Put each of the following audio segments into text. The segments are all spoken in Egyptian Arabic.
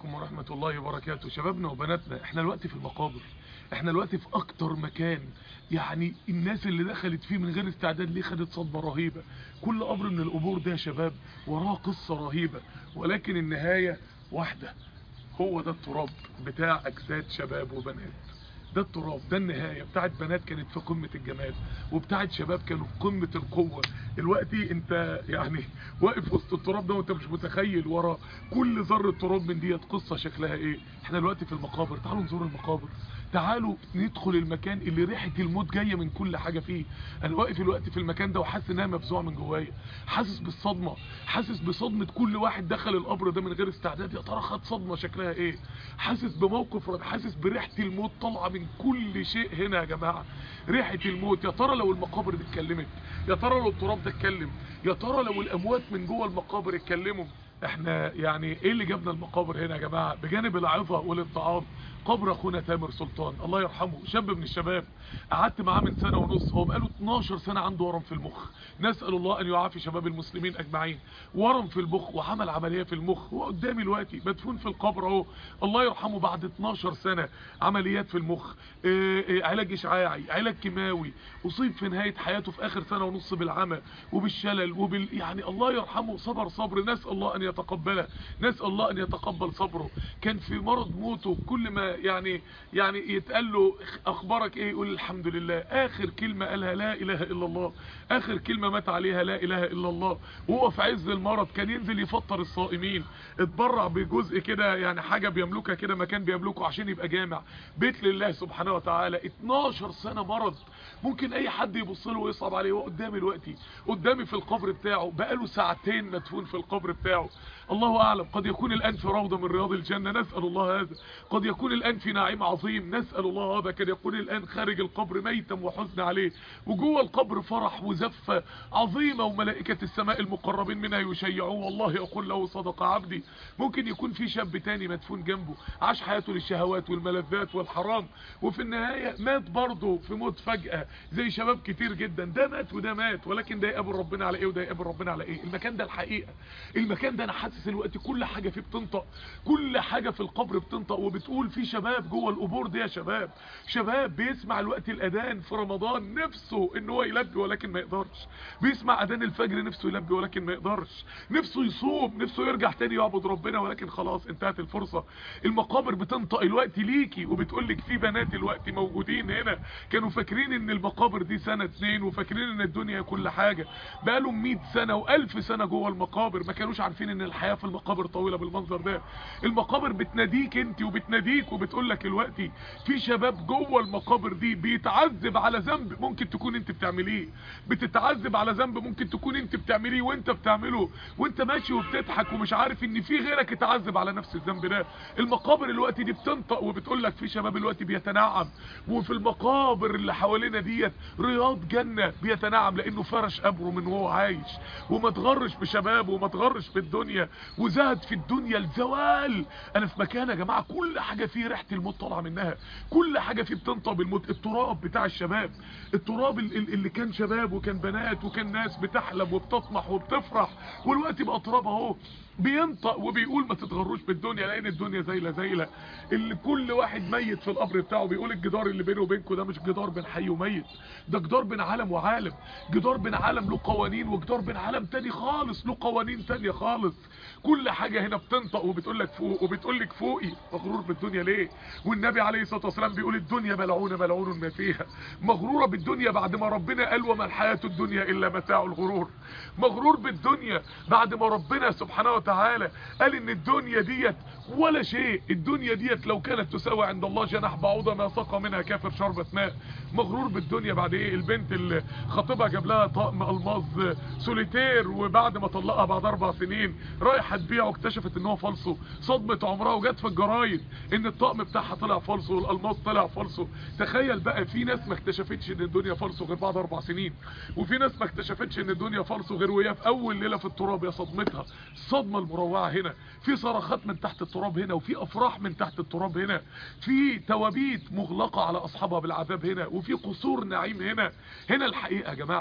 عليكم ورحمة الله وبركاته شبابنا وبناتنا احنا الوقت في المقابر احنا الوقت في اكتر مكان يعني الناس اللي دخلت فيه من غير استعداد ليه خدت صدمة رهيبة كل قبر من القبور ده يا شباب وراه قصة رهيبة ولكن النهاية واحدة هو ده التراب بتاع اجساد شباب وبنات ده التراب ده النهاية بتاعت بنات كانت في قمة الجمال وبتاعت شباب كانوا في قمة القوة دلوقتي انت يعني واقف وسط التراب ده وانت مش متخيل ورا كل ذرة تراب من ديت قصة شكلها ايه احنا دلوقتي في المقابر تعالوا نزور المقابر تعالوا ندخل المكان اللي ريحة الموت جاية من كل حاجة فيه انا واقف الوقت في المكان ده وحاسس انها مفزوع من جوايا حاسس بالصدمة حاسس بصدمة كل واحد دخل القبر ده من غير استعداد يا ترى خد صدمة شكلها ايه حاسس بموقف رهيب حاسس بريحة الموت طالعة من كل شيء هنا يا جماعة ريحة الموت يا ترى لو المقابر دي اتكلمت يا ترى لو التراب ده اتكلم يا ترى لو الاموات من جوه المقابر اتكلموا احنا يعني ايه اللي جابنا المقابر هنا يا جماعة بجانب العظة والاتعاظ قبر اخونا تامر سلطان الله يرحمه شاب من الشباب قعدت معاه من سنة ونص هو بقاله 12 سنة عنده ورم في المخ نسأل الله ان يعافي شباب المسلمين اجمعين ورم في المخ وعمل عملية في المخ وقدامي دلوقتي مدفون في القبر اهو الله يرحمه بعد 12 سنة عمليات في المخ اه اه علاج اشعاعي علاج كيماوي اصيب في نهاية حياته في اخر سنة ونص بالعمى وبالشلل وبال يعني الله يرحمه صبر صبر نسأل الله ان يتقبله نسأل الله ان يتقبل صبره كان في مرض موته كل ما يعني يعني يتقال له اخبارك ايه يقول الحمد لله اخر كلمة قالها لا اله الا الله اخر كلمة مات عليها لا اله الا الله وهو في عز المرض كان ينزل يفطر الصائمين اتبرع بجزء كده يعني حاجة بيملكها كده مكان بيملكه عشان يبقى جامع بيت لله سبحانه وتعالى 12 سنة مرض ممكن اي حد يبص له ويصعب عليه هو قدامي دلوقتي قدامي في القبر بتاعه بقاله ساعتين مدفون في القبر بتاعه الله اعلم قد يكون الان في روضة من رياض الجنة نسأل الله هذا قد يكون الان في نعيم عظيم نسأل الله هذا قد يكون الان خارج القبر ميتا وحزن عليه وجوه القبر فرح وزفة عظيمة وملائكة السماء المقربين منها يشيعوه والله يقول له صدق عبدي ممكن يكون في شاب تاني مدفون جنبه عاش حياته للشهوات والملذات والحرام وفي النهاية مات برضه في موت فجأة زي شباب كتير جدا ده مات وده مات ولكن ده يقابل ربنا على ايه وده يقابل ربنا على ايه المكان ده الحقيقة المكان ده انا حاسس الوقت كل حاجة فيه بتنطق كل حاجة في القبر بتنطق وبتقول في شباب جوه القبور دي يا شباب شباب بيسمع الوقت الاذان في رمضان نفسه ان هو يلبي ولكن ما يقدرش بيسمع اذان الفجر نفسه يلبي ولكن ما يقدرش نفسه يصوم نفسه يرجع تاني يعبد ربنا ولكن خلاص انتهت الفرصة المقابر بتنطق الوقت ليكي وبتقول لك في بنات الوقت موجودين هنا كانوا فاكرين ان المقابر دي سنة اتنين وفاكرين ان الدنيا كل حاجة بقالهم 100 سنة والف سنة جوه المقابر ما كانوش عارفين ان الحياة في المقابر طويلة بالمنظر ده المقابر بتناديك انت وبتناديك وبتقول لك الوقت في شباب جوه المقابر دي بيتعذب على ذنب ممكن تكون انت بتعمليه بتتعذب على ذنب ممكن تكون انت بتعمليه وانت بتعمله وانت ماشي وبتضحك ومش عارف ان في غيرك اتعذب على نفس الذنب ده المقابر الوقت دي بتنطق وبتقول لك في شباب الوقت بيتنعم وفي المقابر اللي حوالينا ديت رياض جنة بيتنعم لانه فرش قبره من وهو عايش وما تغرش بشبابه وما تغرش بالدنيا وزهد في الدنيا الزوال انا في مكان يا جماعة كل حاجة فيه ريحة الموت طالعه منها كل حاجة فيه بتنطق بالموت التراب بتاع الشباب التراب اللي كان شباب وكان بنات وكان ناس بتحلم وبتطمح وبتفرح والوقت بقى تراب اهو بينطق وبيقول ما تتغروش بالدنيا لان الدنيا زيلة زيلة اللي كل واحد ميت في القبر بتاعه بيقول الجدار اللي بينه وبينكم ده مش جدار بين حي وميت ده جدار بين عالم وعالم جدار بين عالم له قوانين وجدار بين عالم تاني خالص له قوانين تانية خالص كل حاجة هنا بتنطق وبتقول لك فوق وبتقول لك فوقي مغرور بالدنيا ليه والنبي عليه الصلاة والسلام بيقول الدنيا ملعونة ملعون ما فيها مغرورة بالدنيا بعد ما ربنا قال وما الحياة الدنيا الا متاع الغرور مغرور بالدنيا بعد ما ربنا سبحانه وتعالى قال ان الدنيا ديت ولا شيء الدنيا ديت لو كانت تساوي عند الله جناح بعوضة ما سقى منها كافر شربة ماء مغرور بالدنيا بعد ايه البنت اللي خطيبها جاب لها طقم الماظ سوليتير وبعد ما طلقها بعد اربع سنين رايحه تبيعه اكتشفت ان هو فالصو صدمه عمرها وجت في الجرايد ان الطقم بتاعها طلع فالصو والالماس طلع فالصو تخيل بقى في ناس ما اكتشفتش ان الدنيا فالصو غير بعد اربع سنين وفي ناس ما اكتشفتش ان الدنيا فالصو غير وهي في اول ليله في التراب يا صدمتها الصدمه المروعه هنا في صرخات من تحت التراب هنا وفي افراح من تحت التراب هنا في توابيت مغلقه على اصحابها بالعذاب هنا وفي قصور نعيم هنا هنا الحقيقه يا جماعه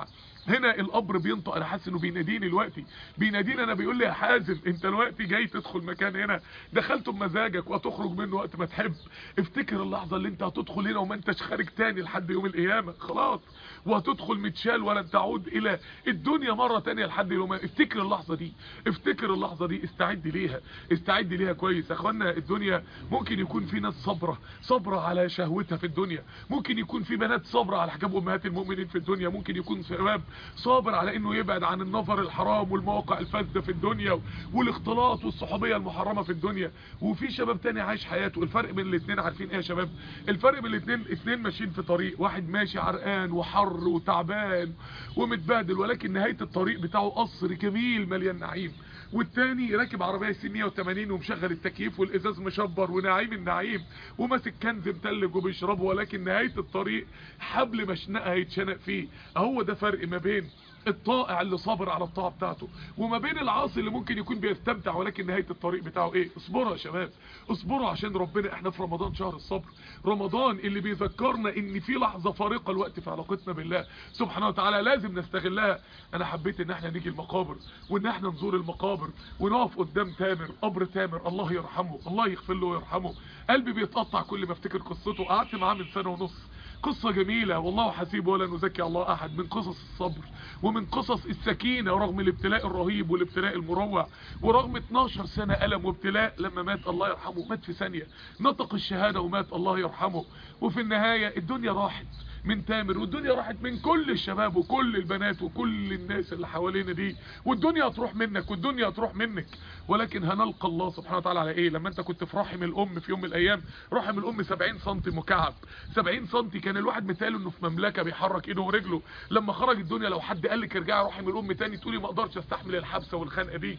هنا القبر بينطق انا حاسس انه بيناديني دلوقتي بيناديني انا بيقول لي يا حازم انت دلوقتي جاي تدخل مكان هنا دخلته بمزاجك وهتخرج منه وقت ما تحب افتكر اللحظه اللي انت هتدخل هنا وما انتش خارج تاني لحد يوم القيامه خلاص وهتدخل متشال ولن تعود الى الدنيا مره تانية لحد يوم افتكر اللحظه دي افتكر اللحظه دي استعد ليها استعد ليها كويس يا اخوانا الدنيا ممكن يكون في ناس صبره صبره على شهوتها في الدنيا ممكن يكون في بنات صبره على حجاب امهات المؤمنين في الدنيا ممكن يكون شباب صابر على انه يبعد عن النظر الحرام والمواقع الفاسده في الدنيا والاختلاط والصحوبيه المحرمه في الدنيا وفي شباب تاني عايش حياته الفرق بين الاثنين عارفين ايه يا شباب الفرق بين الاثنين اثنين ماشيين في طريق واحد ماشي عرقان وحر وتعبان ومتبهدل ولكن نهايه الطريق بتاعه قصر جميل مليان نعيم والتاني راكب عربيه سي 180 ومشغل التكييف والازاز مشبر ونعيم النعيم وماسك كنز متلج وبيشربه ولكن نهايه الطريق حبل مشنقه هيتشنق فيه اهو ده فرق ما بين الطائع اللي صابر على الطاعه بتاعته وما بين العاصي اللي ممكن يكون بيستمتع ولكن نهايه الطريق بتاعه ايه اصبروا يا شباب اصبروا عشان ربنا احنا في رمضان شهر الصبر رمضان اللي بيذكرنا ان في لحظه فارقه الوقت في علاقتنا بالله سبحانه وتعالى لازم نستغلها انا حبيت ان احنا نيجي المقابر وان احنا نزور المقابر ونقف قدام تامر قبر تامر الله يرحمه الله يغفر له ويرحمه قلبي بيتقطع كل ما افتكر قصته قعدت معاه من سنه ونص قصة جميلة والله حسيب ولا نزكي الله أحد من قصص الصبر ومن قصص السكينة رغم الابتلاء الرهيب والابتلاء المروع ورغم 12 سنة ألم وابتلاء لما مات الله يرحمه مات في ثانية نطق الشهادة ومات الله يرحمه وفي النهاية الدنيا راحت من تامر والدنيا راحت من كل الشباب وكل البنات وكل الناس اللي حوالينا دي والدنيا هتروح منك والدنيا هتروح منك ولكن هنلقى الله سبحانه وتعالى على ايه لما انت كنت في رحم الام في يوم من الايام رحم الام 70 سم مكعب 70 سم كان الواحد مثاله انه في مملكه بيحرك ايده ورجله لما خرج الدنيا لو حد قال لك ارجعي رحم الام تاني تقولي ما اقدرش استحمل الحبسه والخنقه دي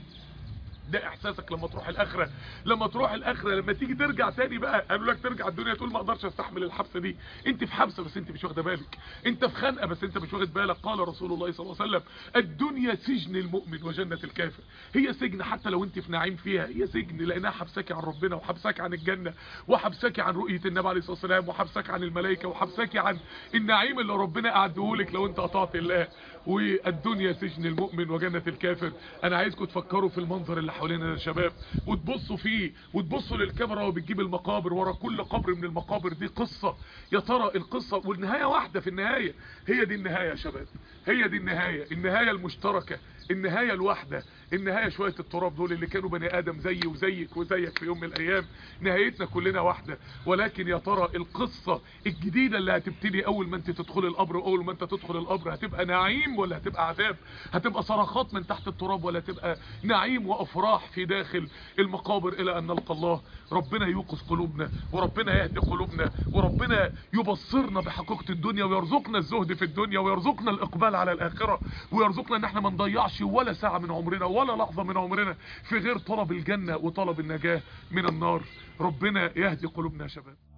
ده احساسك لما تروح الاخره لما تروح الاخره لما تيجي ترجع تاني بقى قالوا لك ترجع الدنيا تقول ما اقدرش استحمل الحبسه دي انت في حبسه بس انت مش واخده بالك انت في خنقه بس انت مش واخد بالك قال رسول الله صلى الله عليه وسلم الدنيا سجن المؤمن وجنه الكافر هي سجن حتى لو انت في نعيم فيها هي سجن لانها حبساكي عن ربنا وحبساكي عن الجنه وحبساكي عن رؤيه النبي عليه الصلاه والسلام وحبساكي عن الملائكه وحبساكي عن النعيم اللي ربنا اعده لك لو انت اطعت الله والدنيا سجن المؤمن وجنه الكافر انا عايزكم تفكروا في المنظر اللي حوالينا يا شباب وتبصوا فيه وتبصوا للكاميرا وبتجيب المقابر ورا كل قبر من المقابر دي قصة يا ترى القصة والنهاية واحدة في النهاية هي دي النهاية يا شباب هي دي النهاية النهاية المشتركة النهاية الواحدة النهاية شوية التراب دول اللي كانوا بني ادم زيي وزيك وزيك في يوم من الايام نهايتنا كلنا واحدة ولكن يا ترى القصة الجديدة اللي هتبتدي اول ما انت تدخل القبر واول ما انت تدخل القبر هتبقى نعيم ولا هتبقى عذاب هتبقى صرخات من تحت التراب ولا تبقى نعيم وافراح في داخل المقابر الى ان نلقى الله ربنا يوقظ قلوبنا وربنا يهدي قلوبنا وربنا يبصرنا بحقيقة الدنيا ويرزقنا الزهد في الدنيا ويرزقنا الاقبال على الاخرة ويرزقنا ان احنا ما نضيعش ولا ساعة من عمرنا ولا لحظة من عمرنا في غير طلب الجنة وطلب النجاة من النار ربنا يهدي قلوبنا يا شباب